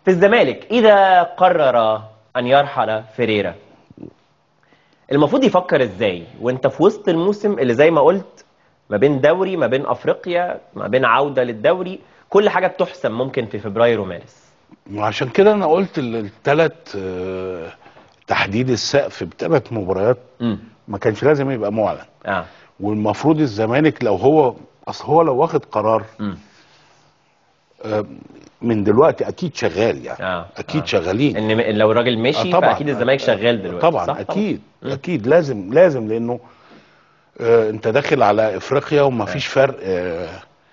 في الزمالك اذا قرر ان يرحل فيريرا المفروض يفكر ازاي وانت في وسط الموسم اللي زي ما قلت ما بين دوري ما بين افريقيا ما بين عوده للدوري كل حاجه بتحسم ممكن في فبراير ومارس وعشان كده انا قلت الثلاث تحديد السقف بثلاث مباريات امم ما كانش لازم يبقى معلن اه والمفروض الزمالك لو هو اصل هو لو واخد قرار امم آه، من دلوقتي اكيد شغال يعني آه، اكيد آه. شغالين ان م- لو الراجل مشي آه، فاكيد الزمالك شغال دلوقتي طبعا صح؟ اكيد مم. اكيد لازم لازم لانه آه انت داخل على افريقيا ومفيش فرق آه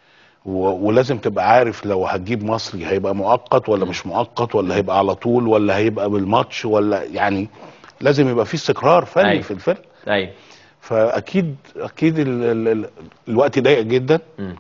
و- ولازم تبقى عارف لو هتجيب مصري هيبقى مؤقت ولا مش مؤقت ولا هيبقى على طول ولا هيبقى بالماتش ولا يعني لازم يبقى في استقرار فني أيوة. في الفرق ايوه فاكيد اكيد ال ال ال الوقت ضيق جدا مم.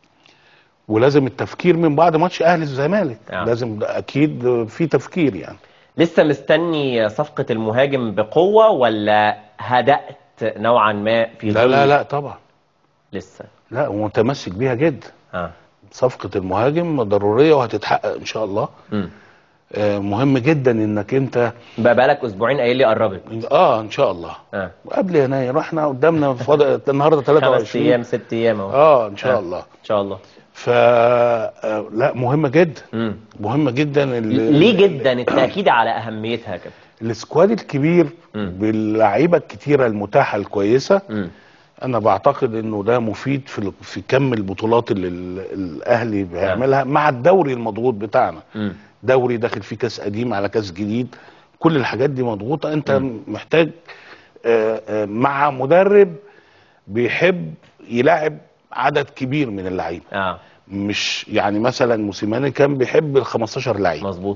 ولازم التفكير من بعد ماتش اهلي الزمالك آه. لازم ده اكيد في تفكير يعني لسه مستني صفقة المهاجم بقوة ولا هدأت نوعا ما في لا ظل- لا لا طبعا لسه لا ومتمسك بيها جدا اه صفقة المهاجم ضرورية وهتتحقق ان شاء الله امم آه، مهم جدا انك انت بقى بقالك اسبوعين قايل لي قربت اه ان شاء الله اه قبل يناير احنا قدامنا فاضل النهارده خمس 23 ايام ست ايام اهو اه ان شاء آه. الله ان شاء الله ف آه، لا مهمة جدا امم مهمة جدا ال- ليه جدا التأكيد على أهميتها يا كابتن السكواد الكبير مم. باللعيبة الكتيرة المتاحة الكويسة امم انا بعتقد انه ده مفيد في ال- في كم البطولات اللي ال- الاهلي بيعملها مع الدوري المضغوط بتاعنا امم دوري داخل فيه كاس قديم على كاس جديد كل الحاجات دي مضغوطه انت محتاج آه، آه، مع مدرب بيحب يلاعب عدد كبير من اللعيبه اه مش يعني مثلا موسيماني كان بيحب ال 15 لعيب مظبوط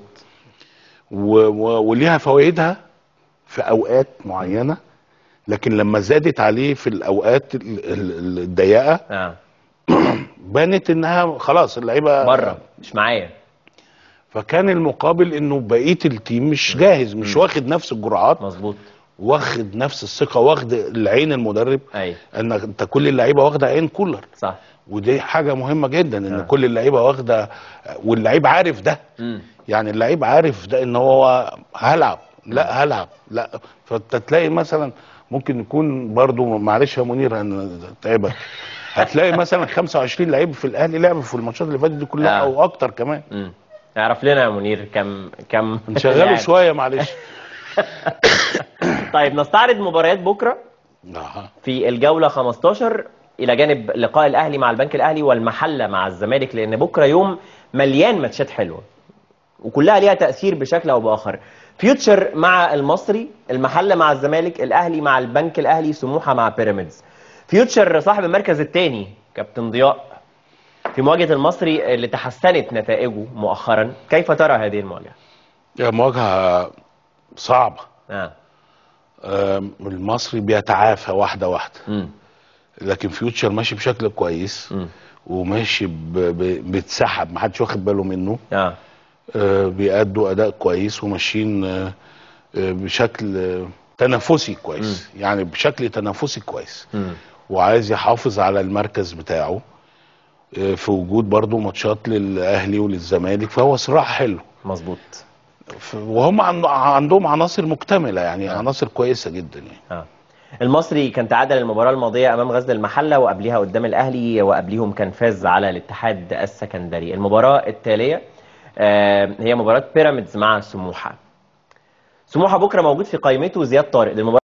و- و- وليها فوائدها في اوقات معينه لكن لما زادت عليه في الاوقات ال- ال- الضيقه اه بانت انها خلاص اللعيبه بره مش معايا فكان المقابل انه بقيه التيم مش جاهز مش واخد نفس الجرعات مظبوط واخد نفس الثقه واخد العين المدرب ايوه ان انت كل اللعيبه واخده عين كولر صح ودي حاجه مهمه جدا ان آه. كل اللعيبه واخده واللعيب عارف ده امم يعني اللعيب عارف ده ان هو هلعب لا هلعب لا فانت تلاقي مثلا ممكن يكون برضو معلش يا منير انا تعبك هتلاقي مثلا 25 لعيب في الاهلي لعبوا في الماتشات اللي فاتت دي كلها آه. او اكتر كمان امم اعرف لنا يا منير كم كم نشغله لاعب. شويه معلش طيب نستعرض مباريات بكره آه. في الجولة 15 إلى جانب لقاء الأهلي مع البنك الأهلي والمحلة مع الزمالك لأن بكرة يوم مليان ماتشات حلوة وكلها ليها تأثير بشكل أو بآخر فيوتشر مع المصري المحلة مع الزمالك الأهلي مع البنك الأهلي سموحة مع بيراميدز فيوتشر صاحب المركز الثاني كابتن ضياء في مواجهة المصري اللي تحسنت نتائجه مؤخرا كيف ترى هذه المواجهة؟ يا مواجهه صعبه آه. آم، المصري بيتعافى واحده واحده مم. لكن فيوتشر ماشي بشكل كويس مم. وماشي ب- ب- بيتسحب محدش واخد باله منه آه. آه، بيأدوا أداء كويس وماشيين آه، آه، بشكل آه، تنافسي كويس يعني بشكل تنافسي كويس مم. وعايز يحافظ على المركز بتاعه آه، في وجود برضو ماتشات للأهلي وللزمالك فهو صراع حلو مظبوط ف- وهم عن- عندهم عناصر مكتملة يعني عناصر كويسة جدا يعني اه المصري كان تعادل المباراة الماضية أمام غزل المحلة وقبلها قدام الأهلي وقبليهم كان فاز على الاتحاد السكندري المباراة التالية آه، هي مباراة بيراميدز مع سموحة سموحة بكرة موجود في قائمته زياد طارق للمباراة